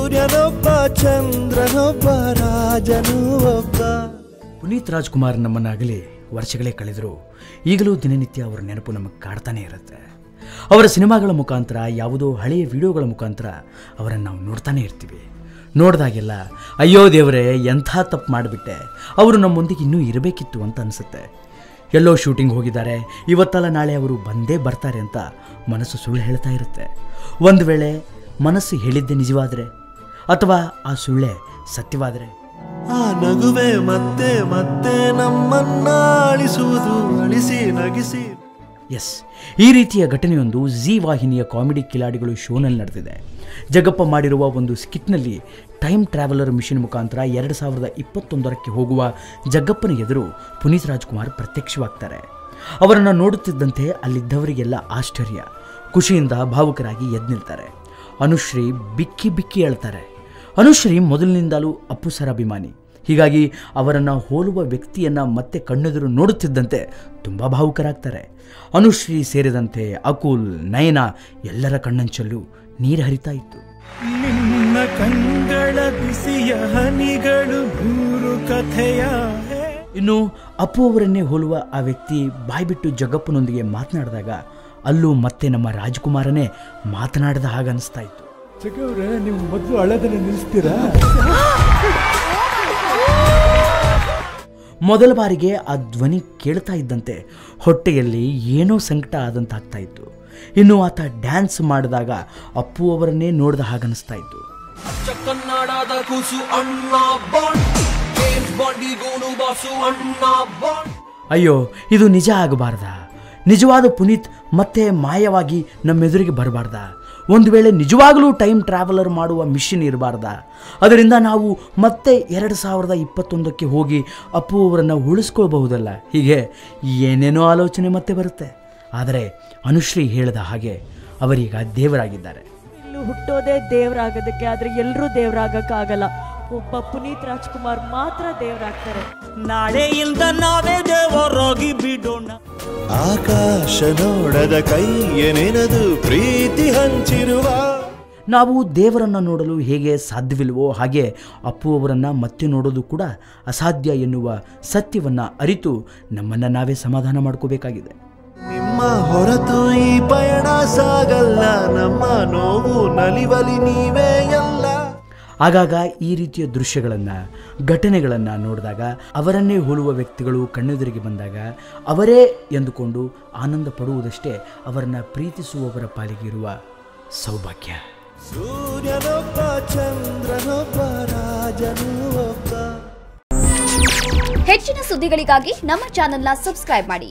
ಸೂರ್ಯನೊಬ್ಬ ಚಂದ್ರನೊಬ್ಬ ರಾಜನು ಒಬ್ಬ ಪುನೀತ್ ರಾಜ್ಕುಮಾರ್ ನಮ್ಮನ್ನಾಗಲಿ ವರ್ಷಗಳೇ ಕಳೆದರೂ ಈಗಲೂ ದಿನನಿತ್ಯ ಅವರ ನೆನಪು ನಮಗೆ ಕಾಡ್ತಾನೆ ಇರುತ್ತೆ ಅವರ ಸಿನಿಮಾಗಳ ಮುಖಾಂತರ ಯಾವುದೋ ಹಳೆಯ ವಿಡಿಯೋಗಳ ಮುಖಾಂತರ ಅವರನ್ನು ನಾವು ನೋಡ್ತಾನೆ ಇರ್ತೀವಿ ನೋಡಿದಾಗೆಲ್ಲ ಅಯ್ಯೋ ದೇವರೇ ಎಂಥ ತಪ್ಪು ಮಾಡಿಬಿಟ್ಟೆ ಅವರು ನಮ್ಮೊಂದಿಗೆ ಇನ್ನೂ ಇರಬೇಕಿತ್ತು ಅಂತ ಅನಿಸುತ್ತೆ ಎಲ್ಲೋ ಶೂಟಿಂಗ್ ಹೋಗಿದ್ದಾರೆ ಇವತ್ತಲ್ಲ ನಾಳೆ ಅವರು ಬಂದೇ ಬರ್ತಾರೆ ಅಂತ ಮನಸ್ಸು ಸುಳ್ಳು ಹೇಳ್ತಾ ಇರುತ್ತೆ ಒಂದು ವೇಳೆ ಮನಸ್ಸು ಹೇಳಿದ್ದೆ ನಿಜವಾದರೆ ಅಥವಾ ಆ ಸುಳ್ಳೆ ಸತ್ಯವಾದರೆ ಆ ನಗುವೆ ಮತ್ತೆ ಮತ್ತೆ ನಮ್ಮನ್ನ ಅಳಿಸುವುದು ಅಳಿಸಿ ನಗಿಸಿ ಎಸ್ ಈ ರೀತಿಯ ಘಟನೆಯೊಂದು ಝಿ ವಾಹಿನಿಯ ಕಾಮಿಡಿ ಕಿಲಾಡಿಗಳು ಶೋನಲ್ಲಿ ನಡೆದಿದೆ ಜಗಪ್ಪ ಮಾಡಿರುವ ಒಂದು ಸ್ಕಿಟ್ನಲ್ಲಿ ಟೈಮ್ ಟ್ರಾವೆಲರ್ ಮಿಷನ್ ಮುಖಾಂತರ ಎರಡು ಸಾವಿರದ ಇಪ್ಪತ್ತೊಂದರಕ್ಕೆ ಹೋಗುವ ಜಗ್ಗಪ್ಪನ ಎದುರು ಪುನೀತ್ ರಾಜ್ಕುಮಾರ್ ಪ್ರತ್ಯಕ್ಷವಾಗ್ತಾರೆ ಅವರನ್ನು ನೋಡುತ್ತಿದ್ದಂತೆ ಅಲ್ಲಿದ್ದವರಿಗೆಲ್ಲ ಆಶ್ಚರ್ಯ ಖುಷಿಯಿಂದ ಭಾವುಕರಾಗಿ ಎದ್ದು ನಿಲ್ತಾರೆ ಅನುಶ್ರೀ ಬಿಕ್ಕಿ ಬಿಕ್ಕಿ ಹೇಳ್ತಾರೆ ಅನುಶ್ರೀ ಮೊದಲಿನಿಂದಲೂ ಅಪ್ಪು ಸರ್ ಅಭಿಮಾನಿ ಹೀಗಾಗಿ ಅವರನ್ನು ಹೋಲುವ ವ್ಯಕ್ತಿಯನ್ನು ಮತ್ತೆ ಕಣ್ಣೆದುರು ನೋಡುತ್ತಿದ್ದಂತೆ ತುಂಬ ಭಾವುಕರಾಗ್ತಾರೆ ಅನುಶ್ರೀ ಸೇರಿದಂತೆ ಅಕುಲ್ ನಯನ ಎಲ್ಲರ ಕಣ್ಣಂಚಲ್ಲೂ ನೀರು ಹರಿತಾ ಇತ್ತು ನಿನ್ನ ಕಂಗಳ ಬಿಸಿಯ ಹನಿಗಳು ನೂರು ಕಥೆಯ ಇನ್ನು ಅಪ್ಪು ಅವರನ್ನೇ ಹೋಲುವ ಆ ವ್ಯಕ್ತಿ ಬಾಯ್ಬಿಟ್ಟು ಜಗಪ್ಪನೊಂದಿಗೆ ಮಾತನಾಡಿದಾಗ ಅಲ್ಲೂ ಮತ್ತೆ ನಮ್ಮ ರಾಜ್ಕುಮಾರನೇ ಮಾತನಾಡಿದ ಹಾಗೆ ಅನಿಸ್ತಾ ಇತ್ತು ಜಗವ್ರೆ ನೀವು ಮೊದಲು ಹಳದನ್ನ ನಿಲ್ಲಿಸ್ತೀರಾ ಮೊದಲ ಬಾರಿಗೆ ಆ ಧ್ವನಿ ಕೇಳ್ತಾ ಇದ್ದಂತೆ ಹೊಟ್ಟೆಯಲ್ಲಿ ಏನೋ ಸಂಕಟ ಆದಂತಾಗ್ತಾ ಇತ್ತು ಇನ್ನು ಆತ ಡ್ಯಾನ್ಸ್ ಮಾಡಿದಾಗ ಅಪ್ಪು ಅವರನ್ನೇ ನೋಡಿದ ಹಾಗನ್ನಿಸ್ತಾ ಇತ್ತು ಕನ್ನಡದ ಕೂಸು ಅಣ್ಣ ಬಾಂಡ್ ಜೇಮ್ಸ್ ಬಾಂಡಿಗೋನು ಬಾಸು ಅಣ್ಣ ಬಾಂಡ್ ಅಯ್ಯೋ ಇದು ನಿಜ ಆಗಬಾರ್ದ ನಿಜವಾದ ಪುನೀತ್ ಮತ್ತೆ ಮಾಯವಾಗಿ ನಮ್ಮೆದುರಿಗೆ ಬರಬಾರ್ದ ಒಂದು ವೇಳೆ ನಿಜವಾಗಲೂ ಟೈಮ್ ಟ್ರಾವೆಲರ್ ಮಾಡುವ ಮಿಷನ್ ಇರಬಾರ್ದ ಅದರಿಂದ ನಾವು ಮತ್ತೆ ಎರಡು ಸಾವಿರದ ಇಪ್ಪತ್ತೊಂದಕ್ಕೆ ಹೋಗಿ ಅಪ್ಪು ಅವರನ್ನು ಉಳಿಸ್ಕೊಳ್ಬಹುದಲ್ಲ ಹೀಗೆ ಏನೇನೋ ಆಲೋಚನೆ ಮತ್ತೆ ಬರುತ್ತೆ ಆದರೆ ಅನುಶ್ರೀ ಹೇಳಿದ ಹಾಗೆ ಅವರೀಗ ದೇವರಾಗಿದ್ದಾರೆ ಇಲ್ಲೂ ಹುಟ್ಟೋದೇ ದೇವರಾಗೋದಕ್ಕೆ ಆದ್ರೆ ಎಲ್ಲರೂ ದೇವರಾಗಕ್ಕಾಗಲ್ಲ ಒಬ್ಬ ಪುನೀತ್ ರಾಜ್ಕುಮಾರ್ ಮಾತ್ರ ದೇವರಾಗ್ತಾರೆ ನಾಳೆಯಿಂದ ನಾವೇ ದೇವರಾಗಿ ಬಿಡೋಣ ಆಕಾಶ ನೋಡದ ಕೈಯ ನೆನೆದು ಪ್ರೀತಿ ಹಂಚಿರುವ ನಾವು ದೇವರನ್ನು ನೋಡಲು ಹೇಗೆ ಸಾಧ್ಯವಿಲ್ವೋ ಹಾಗೆ ಅಪ್ಪು ಅವರನ್ನು ಮತ್ತೆ ನೋಡೋದು ಕೂಡ ಅಸಾಧ್ಯ ಎನ್ನುವ ಸತ್ಯವನ್ನು ಅರಿತು ನಮ್ಮನ್ನು ನಾವೇ ಸಮಾಧಾನ ಮಾಡ್ಕೋಬೇಕಾಗಿದೆ ನಿಮ್ಮ ಹೊರತು ಈ ಪಯಣ ಸಾಗಲ್ಲ ನಮ್ಮ ನೋವು ನಲಿವಲಿ ನೀವೇ ಎಲ್ಲ ಆಗಾಗ ಈ ರೀತಿಯ ದೃಶ್ಯಗಳನ್ನು ಘಟನೆಗಳನ್ನು ನೋಡಿದಾಗ ಅವರನ್ನೇ ಹೋಲುವ ವ್ಯಕ್ತಿಗಳು ಕಣ್ಣೆದುರಿಗೆ ಬಂದಾಗ ಅವರೇ ಎಂದುಕೊಂಡು ಆನಂದ ಪಡುವುದಷ್ಟೇ ಅವರನ್ನು ಪ್ರೀತಿಸುವವರ ಪಾಲಿಗೆ ಇರುವ ಸೌಭಾಗ್ಯ ಸೂರ್ಯನೊಬ್ಬ ಚಂದ್ರನೊಬ್ಬ ರಾಜನು ಒಬ್ಬ ಹೆಚ್ಚಿನ ಸುದ್ದಿಗಳಿಗಾಗಿ ನಮ್ಮ ಚಾನೆಲ್ನ ಸಬ್ಸ್ಕ್ರೈಬ್ ಮಾಡಿ